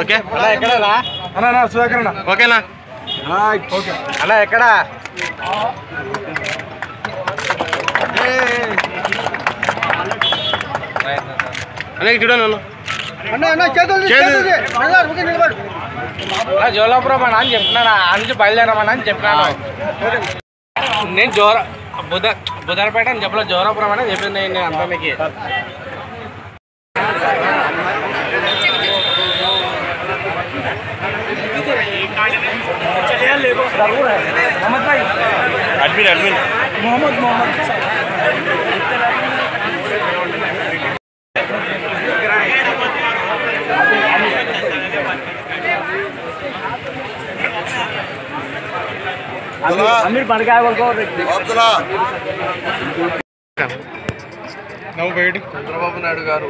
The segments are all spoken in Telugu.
ఓకే అలా ఎక్కడనా అన్నా సుధాకర్ అన్న ఓకేనా ఓకే అలా ఎక్కడా అనే చూడండి నన్ను అన్న అన్న చేతులు చేతులు తీ. ఓకే నిలబడు అలా జోలాపురం అని అని చెప్పినాను ఆ నుంచి బయలుదేరమని అని చెప్పినాను నేను జోర బుధ బుధరపేట అని చెప్పలే జోరాపురం అని చెప్పింది నేను అందరికి అడ్మిన్ అడ్మిన్ అమీర్ పడకాయ నవ్వు బయట చంద్రబాబు నాయుడు గారు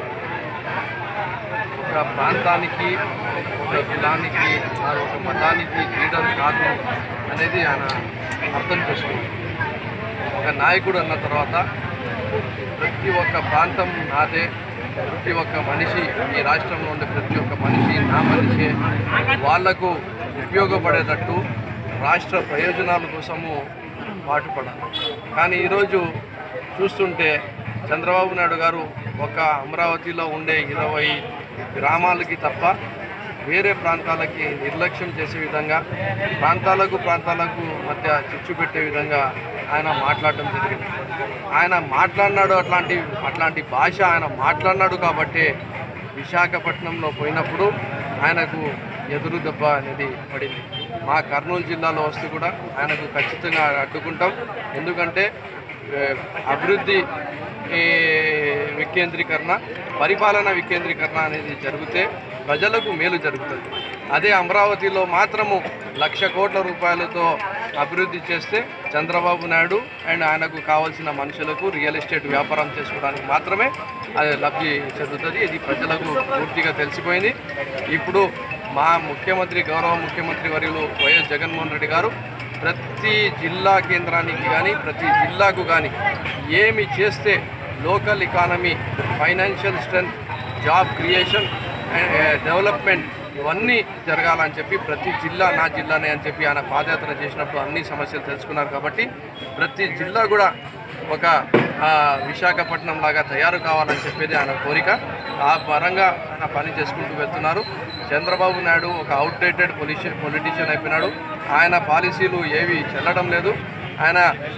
ఒక ప్రాంతానికి ఒక కులానికి మరి ఒక మతానికి లీడర్ కాదు అనేది ఆయన అర్థం చేసుకున్నారు ఒక నాయకుడు అన్న తర్వాత ప్రతి ఒక్క ప్రాంతం నాదే ప్రతి ఒక్క మనిషి ఈ రాష్ట్రంలో ఉండే ప్రతి ఒక్క మనిషి నా మనిషే వాళ్లకు ఉపయోగపడేటట్టు రాష్ట్ర ప్రయోజనాల కోసము పాటుపడాలి కానీ ఈరోజు చూస్తుంటే చంద్రబాబు నాయుడు గారు ఒక అమరావతిలో ఉండే ఇరవై గ్రామాలకి తప్ప వేరే ప్రాంతాలకి నిర్లక్ష్యం చేసే విధంగా ప్రాంతాలకు ప్రాంతాలకు మధ్య చిచ్చు పెట్టే విధంగా ఆయన మాట్లాడటం జరిగింది ఆయన మాట్లాడినాడు అట్లాంటి అట్లాంటి భాష ఆయన మాట్లాడినాడు కాబట్టే విశాఖపట్నంలో పోయినప్పుడు ఆయనకు ఎదురు దెబ్బ అనేది పడింది మా కర్నూలు జిల్లాలో వస్తే కూడా ఆయనకు ఖచ్చితంగా అడ్డుకుంటాం ఎందుకంటే ఏ, అభివృద్ధి ఈ వికేంద్రీకరణ పరిపాలన వికేంద్రీకరణ అనేది జరిగితే ప్రజలకు మేలు జరుగుతుంది అదే అమరావతిలో మాత్రము లక్ష కోట్ల రూపాయలతో అభివృద్ధి చేస్తే చంద్రబాబు నాయుడు అండ్ ఆయనకు కావాల్సిన మనుషులకు రియల్ ఎస్టేట్ వ్యాపారం చేసుకోవడానికి మాత్రమే అది లబ్ధి చెందుతుంది ఇది ప్రజలకు పూర్తిగా తెలిసిపోయింది ఇప్పుడు మా ముఖ్యమంత్రి గౌరవ ముఖ్యమంత్రి వర్యులు వైఎస్ జగన్మోహన్ రెడ్డి గారు ప్రతి జిల్లా కేంద్రానికి కానీ ప్రతి జిల్లాకు కానీ ఏమి చేస్తే local economy financial strength job creation and development ఇవన్నీ జరగాలని చెప్పి ప్రతి జిల్లా నా జిల్లానే అని చెప్పి ఆయన పాదయాత్ర చేసినప్పుడు అన్ని సమస్యలు తెలుసుకున్నారు కాబట్టి ప్రతి జిల్లా కూడా ఒక ఆ, విశాఖపట్నం లాగా తయారు కావాలని చెప్పేది ఆయన కోరిక ఆ పరంగా ఆయన పని చేసుకుంటూ వెళ్తున్నారు చంద్రబాబు నాయుడు ఒక అవుట్డేటెడ్ పొలిషియన్ పొలిటీషియన్ అయిపోయినాడు ఆయన పాలసీలు ఏవి చెల్లడం లేదు ఆయన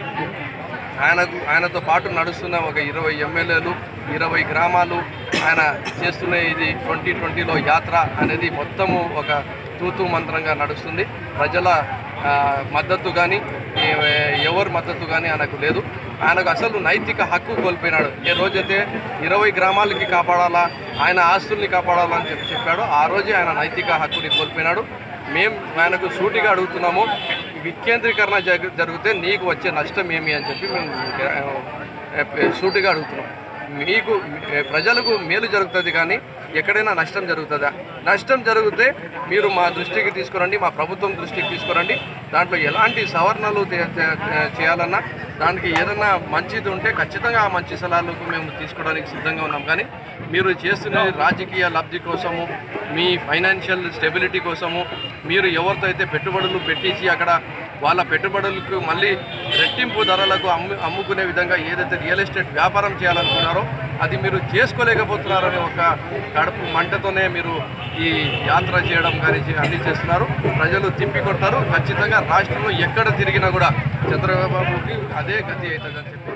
ఆయనకు ఆయనతో పాటు నడుస్తున్న ఒక ఇరవై ఎమ్మెల్యేలు ఇరవై గ్రామాలు ఆయన చేస్తున్న ఇది ట్వంటీ ట్వంటీలో యాత్ర అనేది మొత్తము ఒక తూతూ మంత్రంగా నడుస్తుంది ప్రజల ఆ, మద్దతు కానీ ఎవరి మద్దతు కానీ ఆయనకు లేదు ఆయనకు అసలు నైతిక హక్కు కోల్పోయినాడు ఏ రోజైతే ఇరవై గ్రామాలకి కాపాడాలా ఆయన ఆస్తుల్ని కాపాడాలా అని చెప్పి చెప్పాడు ఆ రోజే ఆయన నైతిక హక్కుని కోల్పోయినాడు మేము ఆయనకు సూటిగా అడుగుతున్నాము వికేంద్రీకరణ జరు జరిగితే నీకు వచ్చే నష్టం ఏమి అని చెప్పి మేము ఆ, సూటిగా అడుగుతున్నాం మీకు ఏ, ప్రజలకు మేలు జరుగుతుంది కానీ ఎక్కడైనా నష్టం జరుగుతుందా నష్టం జరిగితే మీరు మా దృష్టికి తీసుకురండి మా ప్రభుత్వం దృష్టికి తీసుకురండి దాంట్లో ఎలాంటి సవరణలు తే- తే- చేయాలన్నా దానికి ఏదన్నా మంచిది ఉంటే ఖచ్చితంగా ఆ మంచి సలహాలకు మేము తీసుకోవడానికి సిద్ధంగా ఉన్నాం కానీ మీరు చేస్తున్నది రాజకీయ లబ్ధి కోసము మీ ఫైనాన్షియల్ స్టెబిలిటీ కోసము మీరు ఎవరితో అయితే పెట్టుబడులు పెట్టించి అక్కడ వాళ్ళ పెట్టుబడులకు మళ్ళీ రెట్టింపు ధరలకు అమ్ము అమ్ముకునే విధంగా ఏదైతే రియల్ ఎస్టేట్ వ్యాపారం చేయాలనుకున్నారో అది మీరు చేసుకోలేకపోతున్నారనే ఒక కడుపు మంటతోనే మీరు ఈ యాత్ర చేయడం కానీ చే- అన్ని చేస్తున్నారు ప్రజలు తిప్పి కొడతారు ఖచ్చితంగా రాష్ట్రంలో ఎక్కడ తిరిగినా కూడా చంద్రబాబుకి అదే గతి అవుతుందని చెప్పి